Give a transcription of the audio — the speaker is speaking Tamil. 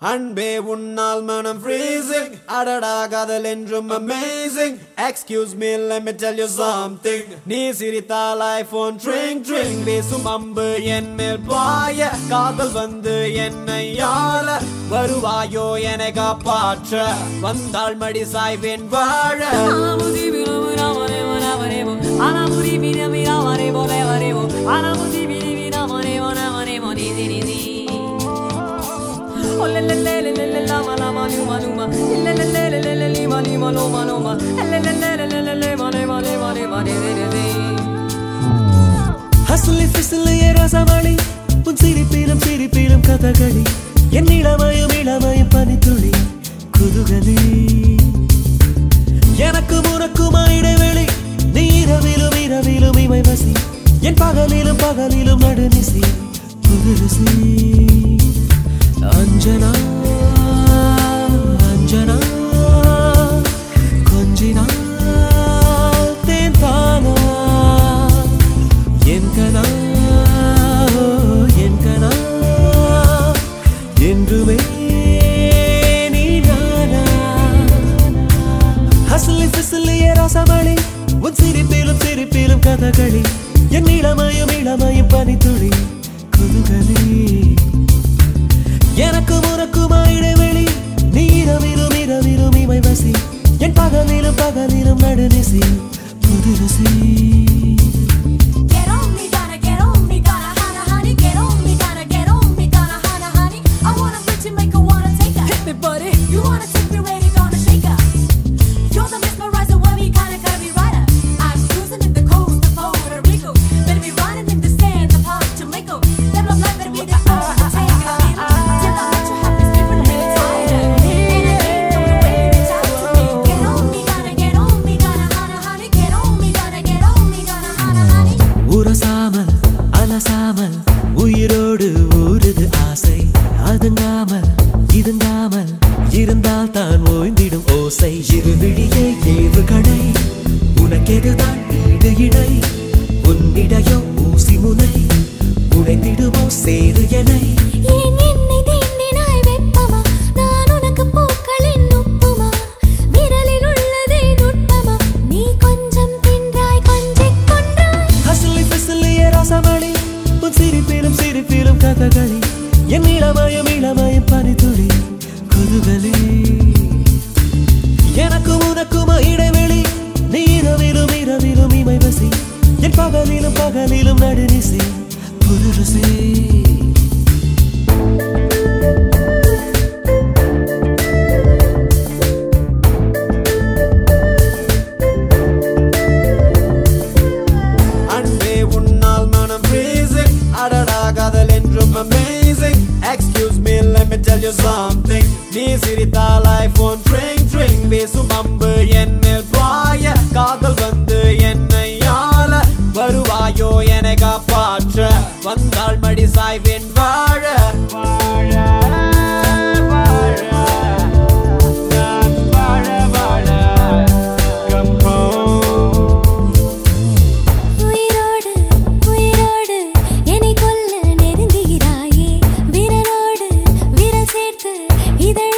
அன்பே உன்னால் மனம் freezing அடடா காதல் என்றும் amazing excuse me let me tell you something நீ சிரித்தால் ஐபோன் ட்ரிங் ட்ரிங் வீசும் அம்பு என் மேல் பாய காதல் வந்து என்னை ஆள வருவாயோ என்னை காப்பாற்ற வந்தாள் மடி சாய்வேன் வாழ ஹசுலி பிசுலிய ரசமணி உன் சிரிப்பிலும் சிரிப்பிலும் கதகளி என் இளமயம் இளமயம் பனித்துளி குதுகலி எனக்கு உனக்குமா இடைவெளி நீ இரவிலும் இரவிலும் இமை வசி என் பகலிலும் பகலிலும் நடுநிசி புதுருசி அஞ்சனா அஞ்சனா கொஞ்சினா தேன் தானா என் கனா என் கனா என்றுமே நீ நானா ஹசலி பிசலிய ரசமணி உன் சிரிப்பிலும் சிரிப்பிலும் கதகளி என் இளமயம் இளமயம் பனித்துளி குதுகலி எனக்கு உனக்குமா இடைவெளி நீ இரவிலும் இரவிலும் இமை வசி என் பகலிலும் பகலிலும் நடுநிசி புதுருசி Get on me, gotta get on me, gotta hana honey. Get on me, gotta get on me, gotta hana honey. I wanna bitch you, make her wanna take her. Hit me, buddy. You wanna take me where you gonna shake her? You're the mesmerizer, where we kinda gotta be rider. I'm cruising in the coast of Puerto Rico. Better be riding in the sands of Hot Jamaica. That love life better be the overtaker. Till I let you have this different little tighter. And I ain't know the way you talk to me. Get on me, gotta get on me, gotta hana honey. Get on me, gotta get on me, gotta hana honey. உரசாமல் அலசாமல் உயிரோடு ஊறுது ஆசை அதுங்காமல் இதுங்காமல் இருந்தால் தான் ஓய்ந்திடும் ஓசை இருவிழியே ஏவுகணை உனக்கெதுதான் ஈடு இடை உன்னிடையோ ஊசி முனை உடைந்திடுமோ சேது எனை ஏன் என்னை தீண்டினாய் வெப்பமா? நான் உனக்கு பூக்களின் உப்புமா? விரலில் உள்ளதே நுட்பமா? நீ கொஞ்சம் தின்றாய், கொஞ்சிக் கொன்றாய். ஹசலி பிசலிய ரசமணி உன் சிரிப்பிலும் சிரிப்பிலும் கதகளி என் இளமயம் இளமயம் பனித்துளி குதுகலி எனக்கு உனக்குமா இடைவெளி நீ இரவிலும் இரவிலும் இமை வசி என் பகலிலும் பகலிலும் நடுநிசி புதுருசி அன்பே உன்னால் மனம் freezing அடடா காதல் என்றும் amazing excuse me let me tell you something நீ சிரித்தால் ஐபோன் ட்ரிங் ட்ரிங் வீசும் அம்பு என் மேல் பாய காதல் வந்து என்னை ஆள வருவாயோ என்னை காப்பாற்ற வந்தாள் மடி சாய்வேன் வாழ வாழ வாழ நான் வாழ வாழ come home உயிரோடு, உயிரோடு என்னை கொல்ல நெருங்குகிறாயே. விரலோடு விரல் சேர்த்து இதழ்